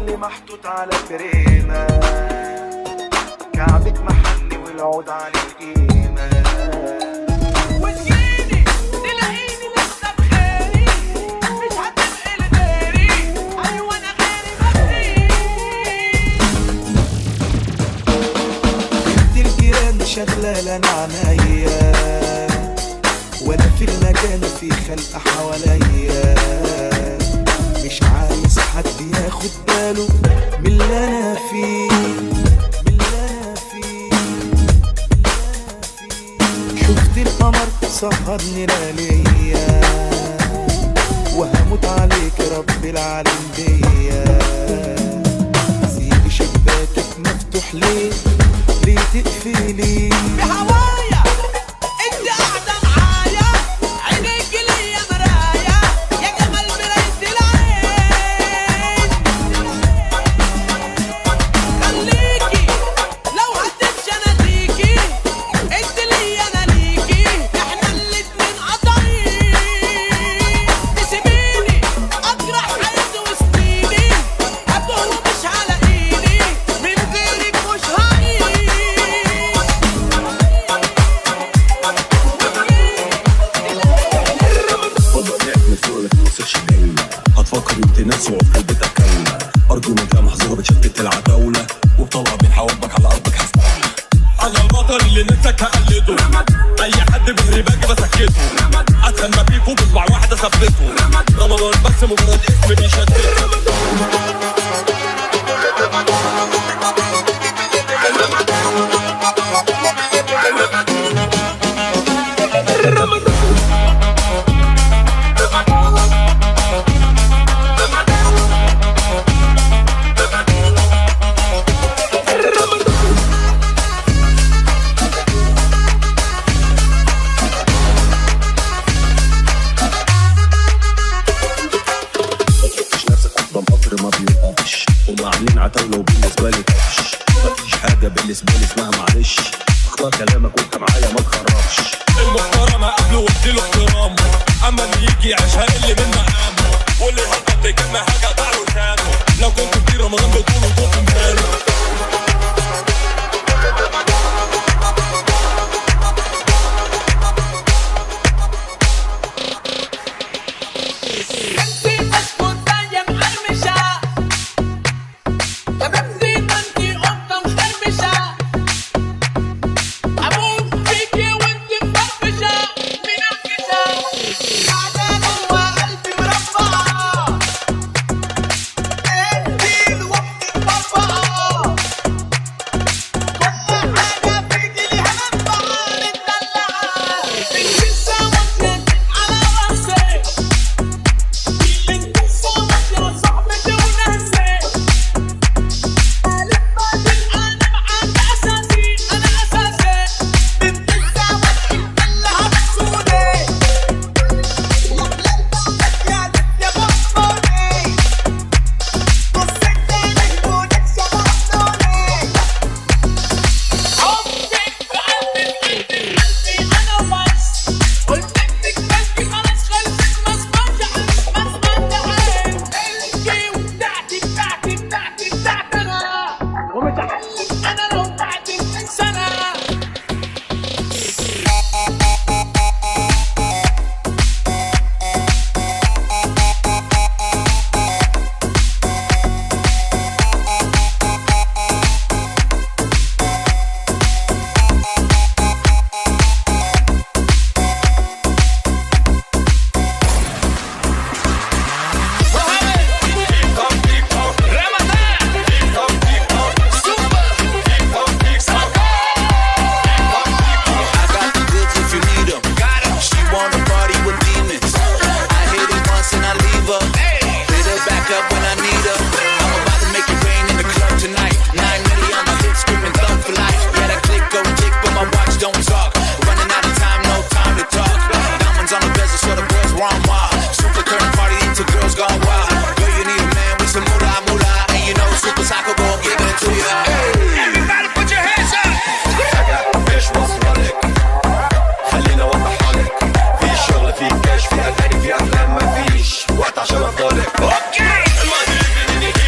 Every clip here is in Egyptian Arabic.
اللي محطوط على فريمة كعبك محني والعود على القيمة وتجيني تلاقيني لسه بخيري مش هتبقى لغيري ايوه انا غيري بنت الجيران شغلة انا عنايا وانا في المكان في خلق حواليا مش عايز حد ياخد باله من اللي انا فيه من اللي انا فيه من اللي انا فيه شفت القمر سهرني لياليا وهموت عليك رب العالم بيا سيبي شباكك مفتوح ليه ليه تقفلي بهوايا انت قاعده معايا عينيك ليا مرايا يا جمال مرايه العين خليكي لو هتمشي انا ليكي انت ليا انا ليكي احنا الاتنين قطعين تسيبيني اجرح حياتي وسنيني هتهرب مش على ايدي من غيرك مش هعيش وضعك من صورة ما تصيرش دايما هتفكر انت نفسه وفي قلبك كلمة أرجو منك يا محظورة بتشتت العتاولة وبطلع بين حواجبك على أرضك هستولى أنا البطل اللي نفسك هقلده أي حد بيهري باجي بسكته أسهل ما فيكوا بصبع واحد أثبته رمضان بس مجرد اسم بيشتته ما تحطش نفسك قدام قطر ما بيوقفش هم عاملين عتاولة وبالنسبة لي طفش مفيش حاجة بالنسبة لي اسمها معلش اختار كلامك وانت معايا ما تخرفش المحترم قبله واديله احترامه اما اللي يجي يعيشها اللي من مقامه واللي يهبط بكلمة حاجة ضعه لسانه لو كنت في رمضان بتقوله كنت مكانه انتي مسكوتة يا مقرمشة يا بنتي ما انتي قطة مخربشة اموت فيكي وانتي مفرفشة منكشة قاعدة جوا قلبي مربعة انتي لوحدك مربعة كل حاجة فيكي ليها منفعة متدلعة انتي سوتك على راسي انا لو بعد سنه I got the goods if you need 'em. She wanna party with demons. I hit it once and I leave her. Hit her back up when I need her. I'm about to make it rain in the club tonight. Nine milli on my lips, screaming thug for life. Yeah, that click go tick, but my watch don't talk. Running out of time, no time to talk. Diamonds on the bezel, so the boys want wild. Super curtain party into girls gone wild. Girl, you need a man with some moolah moolah, and you know super psycho gon' give it to you. Everybody put your hands up! ايش وصلك خلينا اوضحها لك في شغل في كاش في اغاني في افلام ما فيش وقت عشان افضلك Okay! الماضي اللي بيني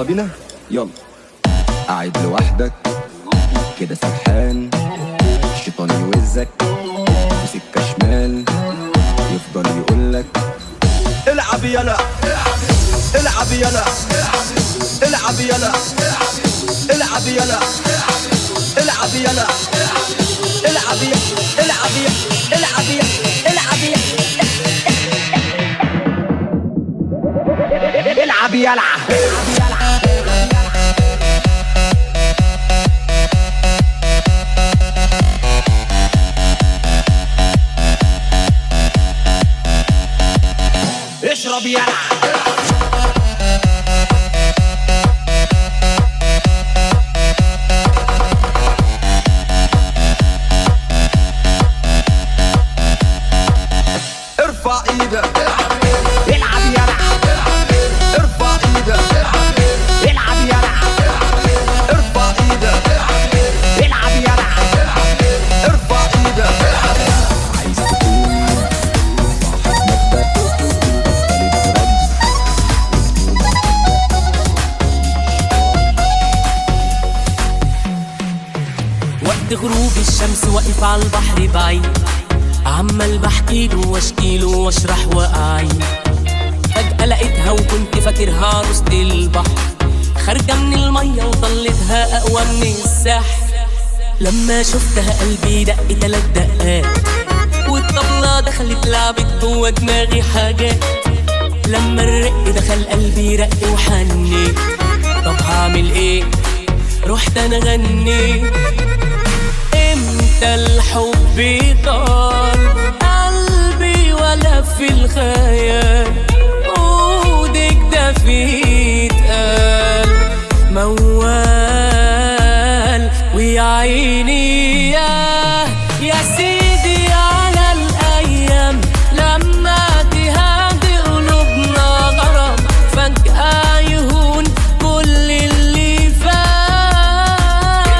بينا يلا قاعد لوحدك كده سرحان الشيطان يوزك وسكة شمال يفضل يقولك العب يلا العب يلا العب يلا العب يلا العب يلا العب يلا العب يلا العب يلا العب يلا العب يلا اشرب يلا ارفع ايدك العب يلا ارفع ايدك العب يلا ارفع ايدك العب يلا ارفع ايدك عايز تكون صاحب مبدأ بطل الدرج وقت غروب الشمس واقف على البحر بعيد عمال بحكيله واشكيله واشرح وقعي فجأة لقيتها وكنت فاكرها عروسة البحر خارجة من المية وطلتها أقوى من السحر لما شفتها قلبي دق تلات دقات والطبلة دخلت لعبت جوا دماغي حاجات لما الرق دخل قلبي رق وحني طب هعمل ايه رحت انا غني امتى الحب طال قلبي ولا في الخيال عودك ده فيه اتقال موال ويا عيني يا يا سيدي على الايام لما تهادي قلوبنا غرام فجأة يهون كل اللي فات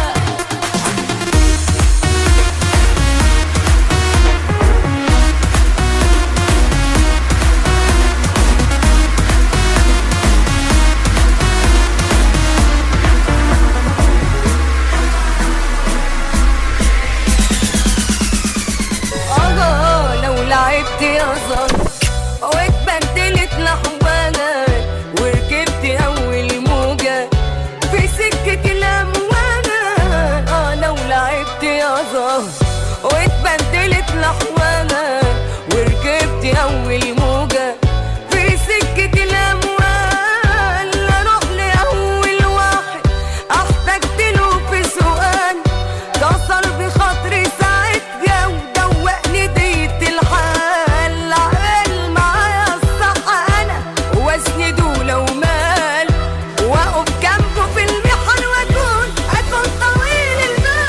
اه لو لعبت يا زهر واتبدلت لحوانا وركبت اول موجة في سكة الاموانا اه لو لعبت يا زهر واتبدلت لحوانا وركبت اول موجة في سكة الاموال اروح لاول واحد احتجت له في سؤال كسر بخاطري ساعتها ودوقني ديت الحال عقل معايا الصح انا واسنده لو مال واقف جنبه في المحن واكون اكون طويل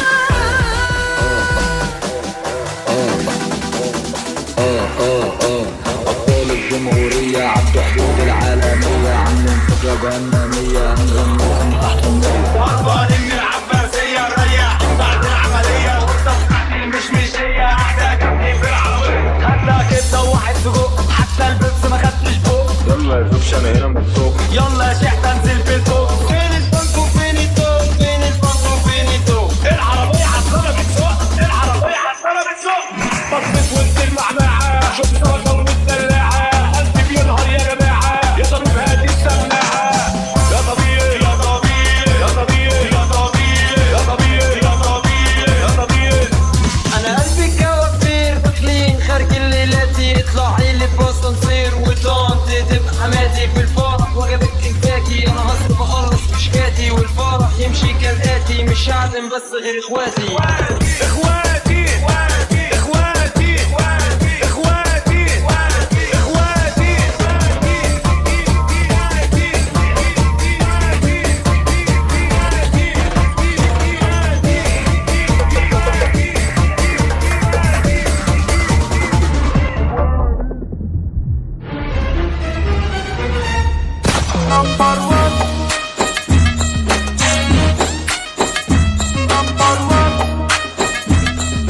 البال أبطال الجمهورية عدوا حدود العالمية عاملين فكرة جهنمية هنغني من تحت المية يلا يا زوجش أنا هنا من الصبح يلا يا شيخ تنزل في الفوق فين البنك وفين الدوق فين البنك وفين الدوق العربية حصلة بتسوق العربية حصلة بتسوق بطلت وسط المعمعة شوف صوتها ومتدلعة قلبي بينهار يا جماعة يا ضرب هادي السماعة يا طبيعي يا طبيعي يا طبيعي يا طبيعي يا طبيعي يا طبيعي يا طبيعي انا قلبي كوافير داخلين خارج الليلاتي اطلعي لي بوسط نصير وطنط تبقى حماتي في الفرح وجبت كنتاكي انا هصرف اخلص مشكاتي والفرح يمشي كالاتي مش هعزم بس غير اخواتي اخواتي اخواتي اخواتي اخواتي اخواتي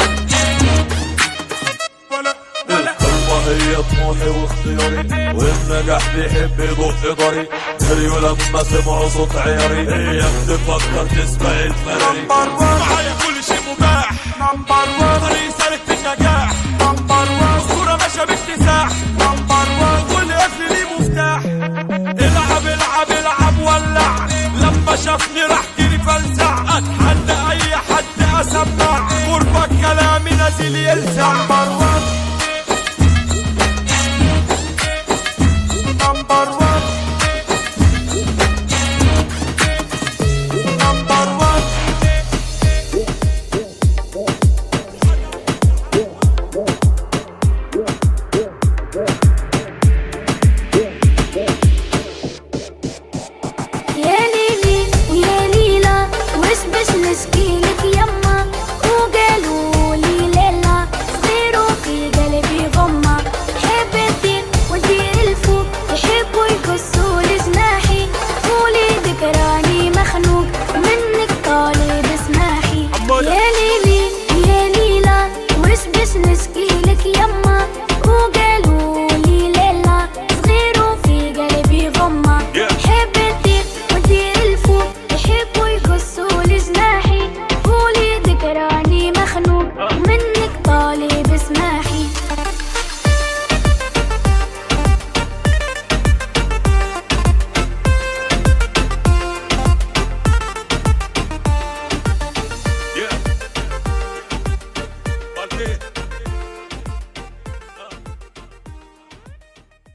الحلوة هي طموحي واختياري وإن نجح بيحب يضق طريق جريوا لما سمعوا صوت عياري هي بتفكر تسمع الفراري معايا كل شيء مباح نمبر وان طريق سالك في النجاح نمبر وان الصورة ماشية باكتساح نمبر وان كل قفل ليه مفتاح العب العب العب ولع لما شافني راح جري فلسع اتحدى اي حد اسمع غربة كلامي نازل يلسع نمبر